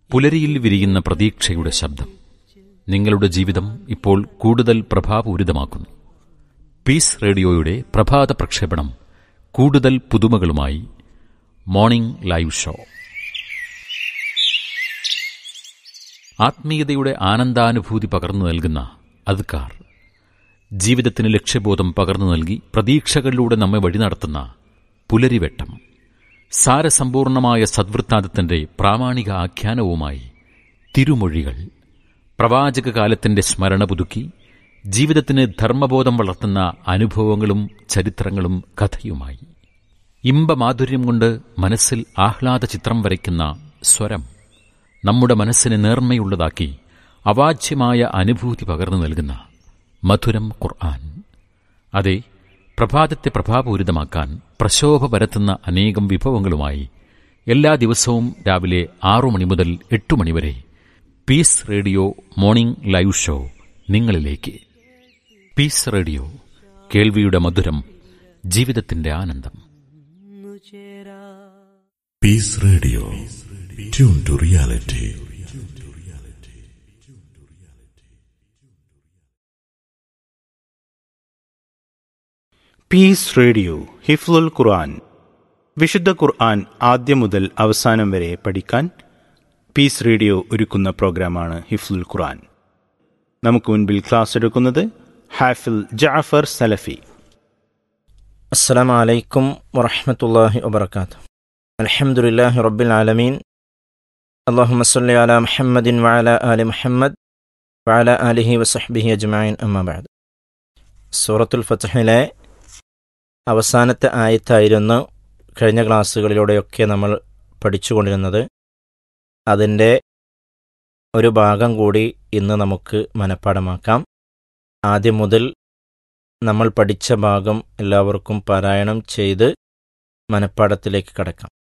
പുലരിയിൽ വിരിയുന്ന പ്രതീക്ഷയുടെ ശബ്ദം നിങ്ങളുടെ ജീവിതം ഇപ്പോൾ കൂടുതൽ പ്രഭാപൂരിതമാക്കുന്നു പീസ് റേഡിയോയുടെ പ്രഭാത പ്രക്ഷേപണം കൂടുതൽ പുതുമകളുമായി മോർണിംഗ് ലൈവ് ഷോ ആത്മീയതയുടെ ആനന്ദാനുഭൂതി പകർന്നു നൽകുന്ന അദ്കാർ ജീവിതത്തിന് ലക്ഷ്യബോധം പകർന്നു നൽകി പ്രതീക്ഷകളിലൂടെ നമ്മെ വഴി നടത്തുന്ന പുലരിവെട്ടം സാരസമ്പൂർണമായ സദ്വൃത്താന്തത്തിന്റെ പ്രാമാണിക ആഖ്യാനവുമായി തിരുമൊഴികൾ പ്രവാചക കാലത്തിന്റെ സ്മരണ പുതുക്കി ജീവിതത്തിന് ധർമ്മബോധം വളർത്തുന്ന അനുഭവങ്ങളും ചരിത്രങ്ങളും കഥയുമായി ഇമ്പമാധുര്യം കൊണ്ട് മനസ്സിൽ ആഹ്ലാദ ചിത്രം വരയ്ക്കുന്ന സ്വരം നമ്മുടെ മനസ്സിനെ നേർമ്മയുള്ളതാക്കി അവാച്യമായ അനുഭൂതി പകർന്നു നൽകുന്ന മധുരം ഖുർആൻ അതെ പ്രഭാതത്തെ പ്രഭാപൂരിതമാക്കാൻ പ്രശോഭ പരത്തുന്ന അനേകം വിഭവങ്ങളുമായി എല്ലാ ദിവസവും രാവിലെ ആറു മണി മുതൽ എട്ട് മണിവരെ peace radio morning live show നിങ്ങളിലേക്ക് പീസ് റേഡിയോ കേൾവിയുടെ മധുരം ജീവിതത്തിന്റെ ആനന്ദം peace radio tune to reality peace radio ഹിഫ്ലുൽ ഖുർആൻ വിശുദ്ധ ഖുർആൻ ആദ്യം മുതൽ അവസാനം വരെ പഠിക്കാൻ പീസ് റേഡിയോ ഒരുക്കുന്ന പ്രോഗ്രാമാണ് ഹിഫ്ലുൽ ഖുർആൻ നമുക്ക് മുൻപിൽ ക്ലാസ് എടുക്കുന്നത് ഹാഫിൽ ജാഫർ സലഫി السلام عليكم ورحمة الله وبركاته الحمد لله رب العالمين اللهم صل على محمد وعلى آل محمد وعلى آله وصحبه أجمعين أما بعد സൂറത്തുൽ ഫത്തഹിലെ അവസാനത്തെ ആയത്തായിരുന്നു കഴിഞ്ഞ ക്ലാസ്സുകളിലൂടെയൊക്കെ നമ്മൾ പഠിച്ചുകൊണ്ടിരുന്നത് അതിൻ്റെ ഒരു ഭാഗം കൂടി ഇന്ന് നമുക്ക് മനഃപ്പാടമാക്കാം ആദ്യം മുതൽ നമ്മൾ പഠിച്ച ഭാഗം എല്ലാവർക്കും പാരായണം ചെയ്ത് മനഃപ്പാടത്തിലേക്ക് കടക്കാം